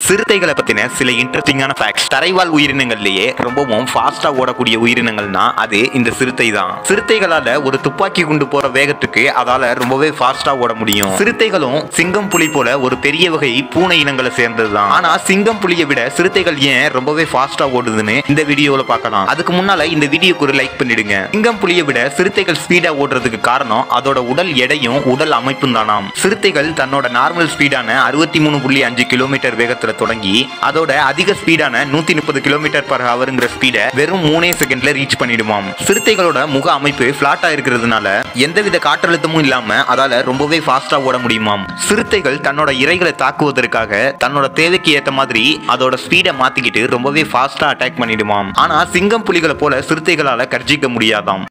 சிறுத்தைகளை பத்தின சில இன்ட்ரெஸ்டிங்கான ஃபேக்ட்ஸ் தரைவாழ் உயிரினங்கள்லயே ரொம்பவும் ஃபாஸ்டா ஓடக்கூடிய உயிரினங்கள்னா அது இந்த சிறுத்தை தான் சிறுத்தைகளால ஒரு துப்பாக்கி குண்டு போற வேகத்துக்கு அதால ரொம்பவே ஃபாஸ்டா ஓட முடியும் சிறுத்தைகளும் சிங்கம் புலி போல ஒரு பெரிய வகை பூனை இனங்களை சேர்ந்ததுதான் ஆனா சிங்கம் புலியை விட சிறுத்தைகள் ஏன் ரொம்பவே ஃபாஸ்டா ஓடுதுன்னு இந்த வீடியோல பார்க்கலாம் அதுக்கு முன்னால இந்த வீடியோக்கு ஒரு லைக் பண்ணிடுங்க சிங்கம் புலியை விட சிறுத்தைகள் ஸ்பீடா ஓடுறதுக்கு காரணம் அதோட உடல் எடையும் உடல் அமைப்பும் தானாம் சிறுத்தைகள் தன்னோட நார்மல் ஸ்பீடான அறுபத்தி மூணு புள்ளி அஞ்சு கிலோமீட்டர் வேகத்துல தொடங்கி அதோட அதிக ஸ்பீடான நூத்தி முப்பது கிலோமீட்டர் பர் ஹவருங்கிற ஸ்பீடை வெறும் மூணே செகண்ட்ல ரீச் பண்ணிடுமாம் சிறுத்தைகளோட முக அமைப்பு பிளாட்டா இருக்கிறதுனால எந்தவித காற்றழுத்தமும் இல்லாம அதால ரொம்பவே ஃபாஸ்டா ஓட முடியுமாம் சிறுத்தைகள் தன்னோட இரைகளை தாக்குவதற்காக தன்னோட தேவைக்கு ஏத்த மாதிரி அதோட ஸ்பீடை மாத்திக்கிட்டு ரொம்பவே ஃபாஸ்டா அட்டாக் பண்ணிடுமாம் ஆனா சிங்கம் புலிகளை போல சிறுத்தைகளால கர்ஜிக்க முடியாதாம்